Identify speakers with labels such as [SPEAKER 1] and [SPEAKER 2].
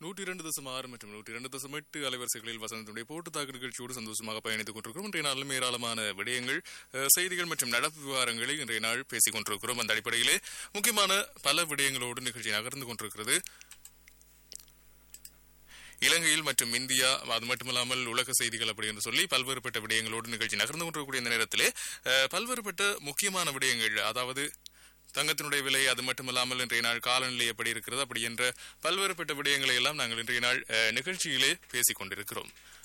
[SPEAKER 1] நூற்றி இரண்டு தசம் ஆறு மற்றும் நூற்றி இரண்டு தசம் எட்டு அலைவரிசைகளில் வசந்தத்துடைய போட்டு தாக்கு நிகழ்ச்சியோடு சந்தோஷமாக பயணித்துக் கொண்டிருக்கிறோம் இன்றைய நாளிலும் ஏராளமான விடயங்கள் அஹ், செய்திகள் மற்றும் நடப்பு விவகாரங்களை இன்றைய நாள் பேசிக் கொண்டிருக்கிறோம் அந்த அடிப்படையிலே முக்கியமான பல விடயங்களோடு நிகழ்ச்சி நகர்ந்து கொண்டிருக்கிறது இலங்கையில் மற்றும் இந்தியா அது மட்டுமல்லாமல் உலக செய்திகள் அப்படி என்று சொல்லி பல்வேறுபட்ட விடயங்களோடு நிகழ்ச்சி நகர்ந்து கொண்டிருக்கக்கூடிய இந்த நேரத்திலே அஹ், பல்வேறுபட்ட முக்கியமான விடயங்கள் அதாவது தங்கத்தினுடைய விலை அது மட்டுமல்லாமல் இன்றைய நாள் காலநிலை எப்படி இருக்கிறது அப்படி என்ற பல்வேறுபட்ட விடயங்களை எல்லாம் நாங்கள் இன்றைய நாள் அஹ், நிகழ்ச்சியிலே பேசிக் கொண்டிருக்கிறோம்